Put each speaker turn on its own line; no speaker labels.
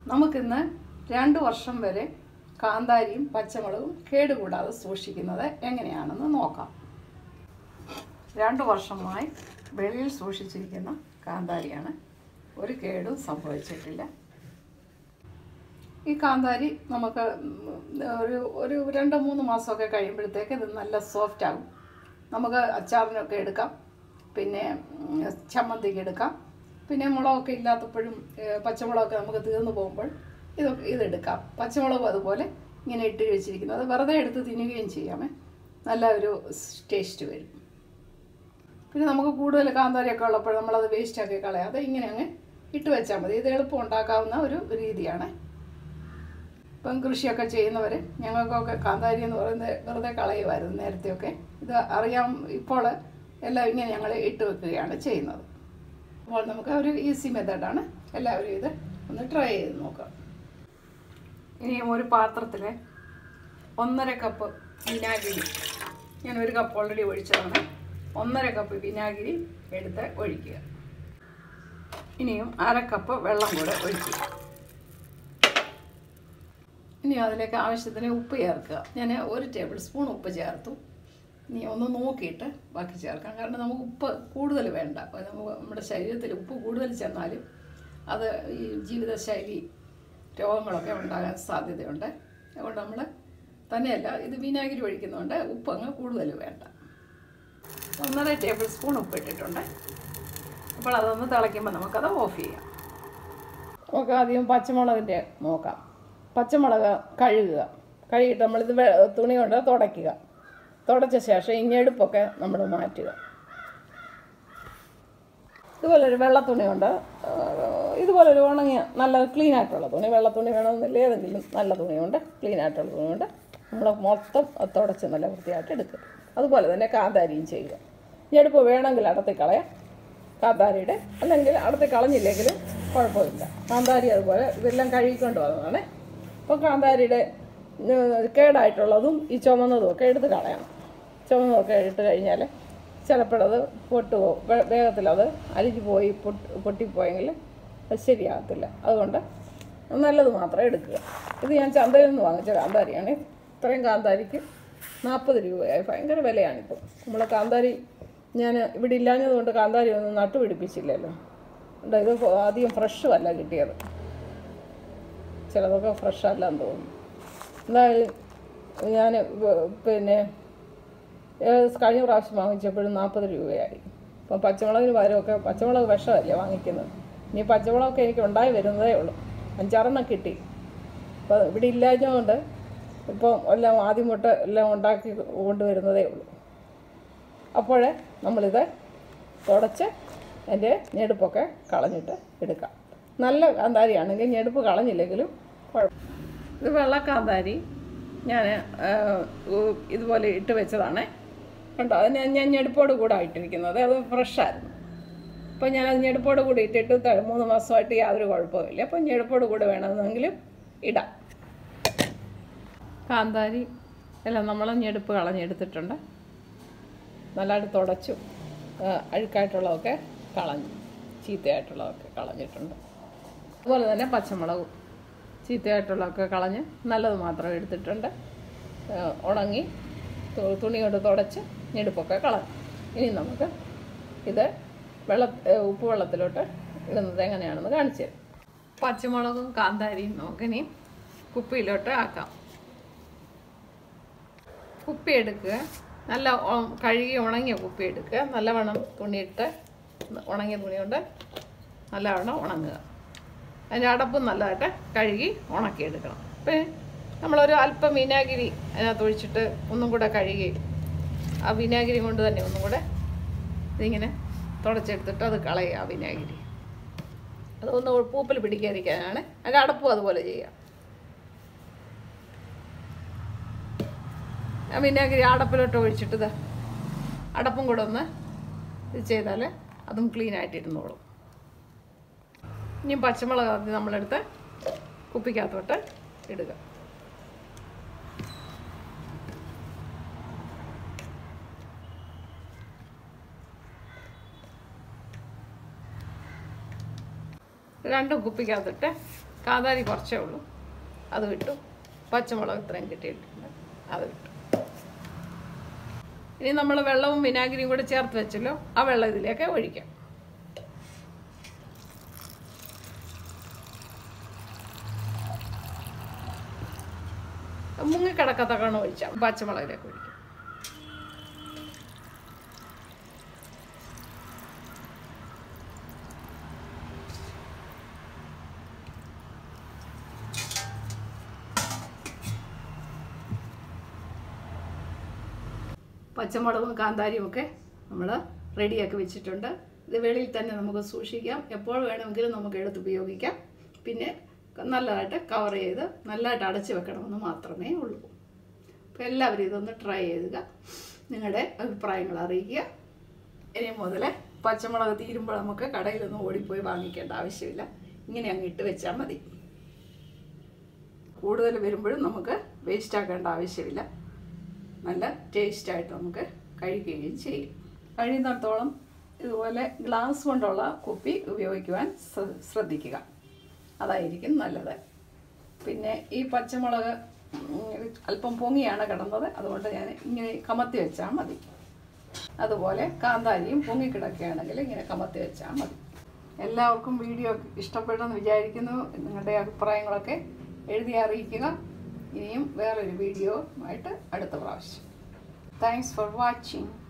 നമുക്കിന്ന് രണ്ട് വർഷം വരെ കാന്താരിയും പച്ചമുളകും കേടുകൂടാതെ സൂക്ഷിക്കുന്നത് എങ്ങനെയാണെന്ന് നോക്കാം രണ്ട് വർഷമായി വെളിയിൽ സൂക്ഷിച്ചിരിക്കുന്ന കാന്താരിയാണ് ഒരു കേടും സംഭവിച്ചിട്ടില്ല ഈ കാന്താരി നമുക്ക് ഉം, ഒരു ഒരു രണ്ട് മൂന്ന് മാസമൊക്കെ കഴിയുമ്പോഴത്തേക്ക് ഇത് നല്ല സോഫ്റ്റ് ആകും നമുക്ക് അച്ചാറിനൊക്കെ എടുക്കാം പിന്നെ ഉം, ചമ്മന്തിക്ക് എടുക്കാം പിന്നെ മുളകൊക്കെ ഇല്ലാത്തപ്പോഴും ഏഹ്, പച്ചമുളകൊക്കെ നമുക്ക് തീർന്നു പോകുമ്പോൾ ഇതൊക്കെ ഇതെടുക്കാം പച്ചമുളകും അതുപോലെ ഇങ്ങനെ ഇട്ട് വെച്ചിരിക്കുന്നത് വെറുതെ എടുത്ത് തിന്നുകയും ചെയ്യാമേ നല്ല ഒരു ടേസ്റ്റ് വരും പിന്നെ നമുക്ക് കൂടുതൽ കാന്താരിയൊക്കെ ഉള്ളപ്പോൾ നമ്മളത് വേസ്റ്റാക്കി കളയാതെ ഇങ്ങനെ അങ്ങ് ഇട്ട് വെച്ചാൽ മതി ഇത് എളുപ്പം ഉണ്ടാക്കാവുന്ന ഒരു രീതിയാണ് ഇപ്പം കൃഷിയൊക്കെ ചെയ്യുന്നവർ ഞങ്ങൾക്കൊക്കെ കാന്താരി എന്ന് പറയുന്നത് വെറുതെ കളയുമായിരുന്നു നേരത്തെയൊക്കെ ഇത് അറിയാം ഇപ്പോൾ എല്ലാം ഇങ്ങനെ ഞങ്ങൾ ഇട്ട് വെക്കുകയാണ് ചെയ്യുന്നത് അപ്പോൾ നമുക്ക് ഒരു ഈസി മെത്തേഡാണ് എല്ലാവരും ഇത് ഒന്ന് ട്രൈ ചെയ്ത് നോക്കാം ഇനിയും ഒരു പാത്രത്തിൽ ഒന്നര കപ്പ് വിനാഗിരി ഞാൻ ഒരു കപ്പ് ഓൾറെഡി ഒഴിച്ചതാണ് ഒന്നര കപ്പ് വിനാഗിരി എടുത്ത് ഒഴിക്കുക ഇനിയും അര കപ്പ് വെള്ളം കൂടെ ഒഴിക്കുക ഇനി അതിലേക്ക് ആവശ്യത്തിന് ഉപ്പ് ചേർക്കുക ഞാൻ ഒരു ടേബിൾ സ്പൂൺ ഉപ്പ് ചേർത്തു ഇനി ഒന്ന് നോക്കിയിട്ട് ബാക്കി ചേർക്കാം കാരണം നമുക്ക് ഉപ്പ് കൂടുതൽ വേണ്ട അപ്പോൾ നമുക്ക് നമ്മുടെ ശരീരത്തിൽ ഉപ്പ് കൂടുതൽ ചെന്നാലും അത് ഈ ജീവിതശൈലി രോഗങ്ങളൊക്കെ ഉണ്ടാകാൻ സാധ്യതയുണ്ട് അതുകൊണ്ട് നമ്മൾ തന്നെയല്ല ഇത് വിനാഗിരി ഒഴിക്കുന്നതുകൊണ്ട് ഉപ്പ് അങ്ങ് കൂടുതൽ വേണ്ട ഒന്നര ടേബിൾ സ്പൂൺ ഉപ്പ് ഇട്ടിട്ടുണ്ട് അപ്പോൾ അതൊന്ന് തിളയ്ക്കുമ്പോൾ നമുക്കത് ഓഫ് ചെയ്യാം നമുക്ക് ആദ്യം പച്ചമുളകിൻ്റെ നോക്കാം പച്ചമുളക് കഴുകുക കഴുകിയിട്ട് നമ്മളിത് വെ- തുണി കൊണ്ട് തുടയ്ക്കുക തുടച്ച ശേഷം ഈ ഞെടുപ്പൊക്കെ നമ്മൾ മാറ്റുക ഇതുപോലെ ഒരു വെള്ള തുണി കൊണ്ട് ഇതുപോലെ ഒരു ഉണങ്ങിയ നല്ല ക്ലീൻ ആയിട്ടുള്ള തുണി വെള്ള തുണി വേണമെന്നില്ല ഏതെങ്കിലും നല്ല തുണി കൊണ്ട് ക്ലീൻ ആയിട്ടുള്ള തുണി കൊണ്ട് നമ്മൾ മൊത്തം അത് തുടച്ച് നല്ല വൃത്തിയായിട്ട് എടുക്കുക അതുപോലെ തന്നെ കാന്താരിയും ചെയ്യുക ഞെടുപ്പ് വേണമെങ്കിൽ അടത്തി കളയാം കാന്താരിയുടെ അല്ലെങ്കിൽ അടത്തി കളഞ്ഞില്ലെങ്കിലും കുഴപ്പമില്ല കാന്താരി അതുപോലെ ഇതെല്ലാം കഴുകിക്കൊണ്ട് വന്നതാണ് അപ്പോൾ കാന്താരിയുടെ ഏഹ്, കേടായിട്ടുള്ളതും ഈ ചുമന്നതും ഒക്കെ എടുത്ത് കളയണം ചുമന്നതൊക്കെ ഇട്ട് കഴിഞ്ഞാൽ ചിലപ്പോഴത് പൊട്ടുപോ വേഗത്തിൽ അത് അലിഞ്ഞു പോയി പൊട്ടി പൊട്ടിപ്പോയെങ്കിൽ അത് ശരിയാകത്തില്ല അതുകൊണ്ട് നല്ലത് മാത്രം എടുക്കുക ഇത് ഞാൻ ചന്തയിൽ നിന്ന് വാങ്ങിച്ച കാന്താരിയാണ് ഇത്രയും കാന്താരിക്ക് നാൽപ്പത് രൂപയായി ഭയങ്കര വിലയാണിപ്പോൾ നമ്മൾ കാന്താരി ഞാൻ ഇവിടെ ഇല്ലാഞ്ഞത് കൊണ്ട് കാന്താരി ഒന്നും നട്ടുപിടിപ്പിച്ചില്ലല്ലോ ഉണ്ട് ഇത് അധികം ഫ്രഷും അല്ല കിട്ടിയത് ചിലതൊക്കെ ഫ്രഷ് അല്ലെന്ന് തോന്നുന്നു എന്തായാലും ഞാൻ പിന്നെ ഏത് കഴിഞ്ഞ പ്രാവശ്യം വാങ്ങിച്ചപ്പോഴും നാൽപ്പത് രൂപയായി അപ്പം പച്ചമുളകിന് പകരമൊക്കെ പച്ചമുളക് വിഷമല്ലേ വാങ്ങിക്കുന്നത് ഇനി പച്ചമുളകൊക്കെ എനിക്ക് ഉണ്ടായി വരുന്നതേ ഉള്ളൂ അഞ്ചാറെണ്ണം കിട്ടി അപ്പോൾ ഇവിടെ ഇല്ലാഞ്ഞതുകൊണ്ട് ഇപ്പം എല്ലാം ആദ്യം തൊട്ട് എല്ലാം ഉണ്ടാക്കി കൊണ്ടുവരുന്നതേ ഉള്ളൂ അപ്പോഴേ നമ്മളിത് തുടച്ച് അതിൻ്റെ ഞെടുപ്പൊക്കെ കളഞ്ഞിട്ട് എടുക്കാം നല്ല കാന്താരിയാണെങ്കിൽ ഞെടുപ്പ് കളഞ്ഞില്ലെങ്കിലും കുഴപ്പം ഇത് വെള്ളക്കാന്താരി ഞാൻ ഇതുപോലെ ഇട്ട് വെച്ചതാണ് കണ്ടോ അതിന് ഞാൻ ഞെടുപ്പോട് കൂടെ ഇട്ടിരിക്കുന്നത് അത് ഫ്രഷായിരുന്നു അപ്പോൾ ഞാൻ അത് ഞെടുപ്പോട് കൂടി ഇട്ടിട്ട് ത- മൂന്ന് മാസമായിട്ട് യാതൊരു കുഴപ്പമില്ല അപ്പോൾ ഞെടുപ്പോട് കൂടെ വേണമെന്നെങ്കിലും ഇടാം കാന്താരി എല്ലാം നമ്മൾ ഞെടുപ്പ് കളഞ്ഞെടുത്തിട്ടുണ്ട് നല്ലതായിട്ട് തുടച്ചു ആ, അഴുക്കായിട്ടുള്ളതൊക്കെ കളഞ്ഞു ചീത്തയായിട്ടുള്ളതൊക്കെ കളഞ്ഞിട്ടുണ്ട് അതുപോലെ തന്നെ പച്ചമുളകും ചീത്തയായിട്ടുള്ളതൊക്കെ കളഞ്ഞ് നല്ലത് മാത്രം എടുത്തിട്ടുണ്ട് ആ, ഉണങ്ങി തു- തുണി കൊണ്ട് തുടച്ച് ഞെടുപ്പൊക്കെ കളഞ്ഞു ഇനി നമുക്ക് ഇത് വെള്ള ഏ, ഉപ്പ് വെള്ളത്തിലോട്ട് ഇടുന്നത് എങ്ങനെയാണെന്ന് കാണിച്ചു തരാം പച്ചമുളകും കാന്താരിയും നമുക്കിനി കുപ്പിയിലോട്ട് ആക്കാം കുപ്പി എടുക്കുക നല്ല ഉ- കഴുകി ഉണങ്ങിയ കുപ്പി എടുക്കുക നല്ലവണ്ണം തുണിയിട്ട് ഉണങ്ങിയ തുണി കൊണ്ട് നല്ലവണ്ണം ഉണങ്ങുക അതിൻ്റെ അടപ്പ് നല്ലതായിട്ട് കഴുകി ഉണക്കിയെടുക്കണം പിന്നെ നമ്മളൊരു അല്പം വിനാഗിരി അതിനകത്ത് ഒഴിച്ചിട്ട് ഒന്നും കൂടെ കഴുകി ആ വിനാഗിരി കൊണ്ട് തന്നെ ഒന്നും കൂടെ ഇതിങ്ങനെ തുടച്ചെടുത്തിട്ട് അത് കളയുക ആ വിനാഗിരി അതൊന്ന് പൂപ്പിൽ പിടിക്കാതിരിക്കാനാണ് അതിൻ്റെ അടപ്പും അതുപോലെ ചെയ്യുക ആ വിനാഗിരി അടപ്പിലോട്ട് ഒഴിച്ചിട്ട് ദാ അടപ്പും കൂടെ ഒന്ന് ഇത് ചെയ്താൽ അതും ക്ലീൻ ആയിട്ട് ഇരുന്നോളും ഇനി പച്ചമുളക് ആദ്യം നമ്മളെടുത്ത് കുപ്പിക്കകത്തോട്ട് ഇടുക രണ്ടും കുപ്പിക്കകത്തിട്ട് കാന്താരി കുറച്ചേ ഉള്ളൂ അത് വിട്ടു പച്ചമുളക് ഇത്രയും കിട്ടിയിട്ടുണ്ട് അത് വിട്ടു ഇനി നമ്മൾ വെള്ളവും വിനാഗിരിയും കൂടെ ചേർത്ത് വെച്ചല്ലോ ആ വെള്ളം ഇതിലേക്ക് ഒഴിക്കാം മുങ്ങിക്കിടക്കത്തക്കണം ഒഴിച്ചാൽ പച്ചമുളകിലേക്ക് ഒഴിക്കാം പച്ചമുളകും കാന്താരിയും ഒക്കെ നമ്മൾ റെഡിയാക്കി വെച്ചിട്ടുണ്ട് ഇത് വെളിയിൽ തന്നെ നമുക്ക് സൂക്ഷിക്കാം എപ്പോൾ വേണമെങ്കിലും നമുക്ക് എടുത്ത് ഉപയോഗിക്കാം പിന്നെ നല്ലതായിട്ട് കവർ ചെയ്ത് നല്ലതായിട്ട് അടച്ച് വെക്കണമെന്ന് മാത്രമേ ഉള്ളൂ അപ്പോൾ എല്ലാവരും ഇതൊന്ന് ട്രൈ ചെയ്യുക നിങ്ങളുടെ അഭിപ്രായങ്ങൾ അറിയിക്കുക ഇനി മുതൽ പച്ചമുളക് തീരുമ്പോൾ നമുക്ക് കടയിലൊന്നും ഓടിപ്പോയി വാങ്ങിക്കേണ്ട ആവശ്യമില്ല ഇങ്ങനെ അങ്ങ് ഇട്ട് വെച്ചാൽ മതി കൂടുതൽ വരുമ്പോഴും നമുക്ക് വേസ്റ്റ് ആക്കേണ്ട ആവശ്യമില്ല നല്ല ടേസ്റ്റായിട്ട് നമുക്ക് കഴിക്കുകയും ചെയ്യും കഴിയുന്നിടത്തോളം ഇതുപോലെ ഗ്ലാസ് കൊണ്ടുള്ള കുപ്പി ഉപയോഗിക്കുവാൻ ശ്ര- ശ്രദ്ധിക്കുക അതായിരിക്കും നല്ലത് പിന്നെ ഈ പച്ചമുളക് ഉം, അല്പം പൊങ്ങിയാണ് കിടന്നത് അതുകൊണ്ട് ഞാൻ ഇങ്ങനെ കമത്തി വെച്ചാൽ മതി അതുപോലെ കാന്താരിയും പൊങ്ങിക്കിടക്കുകയാണെങ്കിൽ ഇങ്ങനെ കമത്തി വെച്ചാൽ മതി എല്ലാവർക്കും വീഡിയോ ഇഷ്ടപ്പെട്ടെന്ന് വിചാരിക്കുന്നു നിങ്ങളുടെ അഭിപ്രായങ്ങളൊക്കെ എഴുതി അറിയിക്കുക ഇനിയും വേറൊരു വീഡിയോ ആയിട്ട് അടുത്ത പ്രാവശ്യം താങ്ക്സ് ഫോർ വാച്ചിങ്